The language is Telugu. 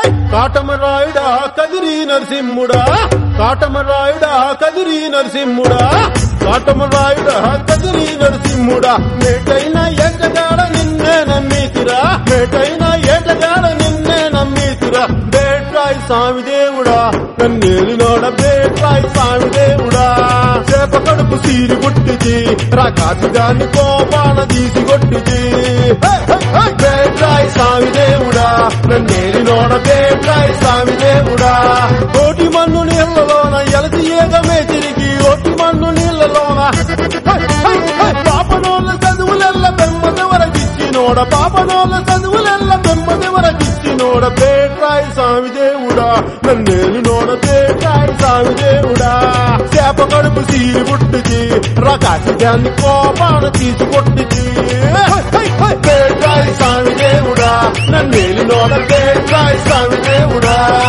కాటమరాయుడా కదిరి నరసింహుడా కాటమరాయుడా కదిరి నరసింహుడా కాటమరాయుడా కదిరి నరసింహుడా మేటైన ఏటగాడ నిన్నే నమ్మీతిరా మేటైన ఏటగాడ నిన్నే నమ్మీతిరా బేట్రాయి స్వామి దేవుడా కన్నేలినోడ బేట్రాయి స్వామి దేవుడా చేప కడుపు సీరి కొట్టిచి రాకాసుగాన్ని కోపాన తీసి కొట్టిచి బేట్రాయి స్వామి దేవుడా నన్నేలినోడ బేట్రాయి స్వామి దేవుడా కోటి మన్ను నీళ్లలోన ఎలసి ఏగమే తిరిగి ఓటి మన్ను నీళ్లలోన పాపనోళ్ళ చదువులెల్ల బెమ్మదెవరకిచ్చినోడ పాపనోళ్ళ చదువులెల్ల బెమ్మదెవరకిచ్చినోడ బేట్రాయి స్వామి దేవుడా నన్నేలు నోడ బేట్రాయి స్వామి దేవుడా చేప కడుపు సీరి పుట్టుచి రకాశిగాన్ని కోపాన తీసి కొట్టుచి బేట్రాయి స్వామి దేవుడా నన్నేలు నోడ బేట్రాయి స్వామి దేవుడా